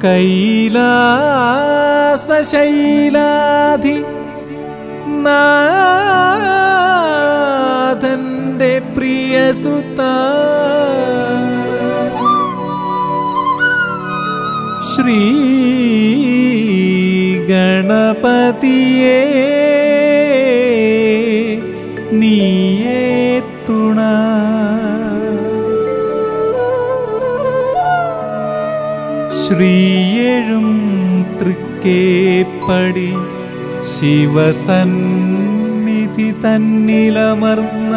കൈലാസശൈലാധി നാഥന്റെ പ്രിയസുത ശ്രീ ഗണപതിയേ നീയേ തുണ ശ്രീയഴും തൃക്കേപ്പടി ശിവസന്നിധി തന്നിലമർന്ന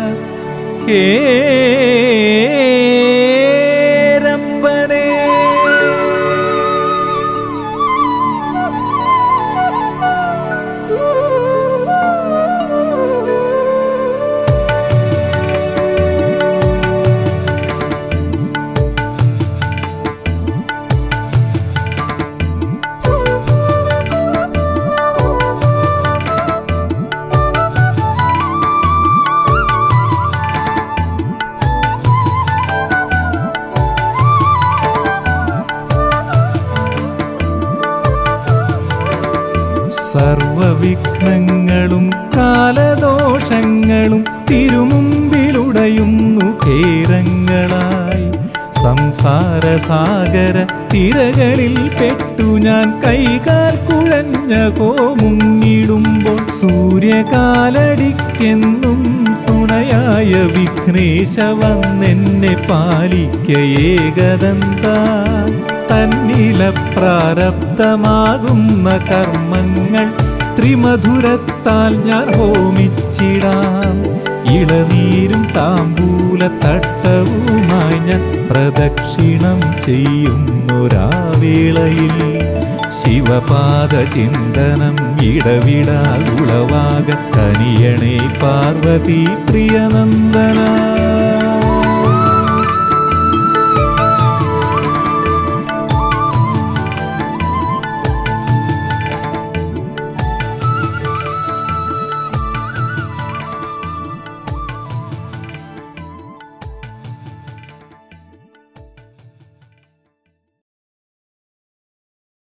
ഹേരമ്പനേ സർവവിഘ്നങ്ങളും കാലദോഷങ്ങളും തിരുമുമ്പിലുടയുന്നു ഖേരങ്ങളായി സംസാരസാഗര തിരകളിൽ പെട്ടു ഞാൻ കൈകാൽ കുഴഞ്ഞ കോമുങ്ങിടുമ്പോൾ സൂര്യകാലടിക്കെന്നും തുണയായ വിഘ്നേശ വന്നെന്നെ പാലിക്ക ഏകദന്ത തന്നില പ്രാരബ്ധമാകുന്ന കർമ്മങ്ങൾ ത്രിമധുരത്താൽ ഞാൻ ഹോമിച്ചിടാം ഇളനീരും താമ്പൂല തട്ടവുമായി ഞാൻ പ്രദക്ഷിണം ചെയ്യുന്നൊരാവേളയിൽ ശിവപാദ ചിന്തനം ഇടവിടാ ഉളവാക കനിയണേ പാർവതി പ്രിയനന്ദന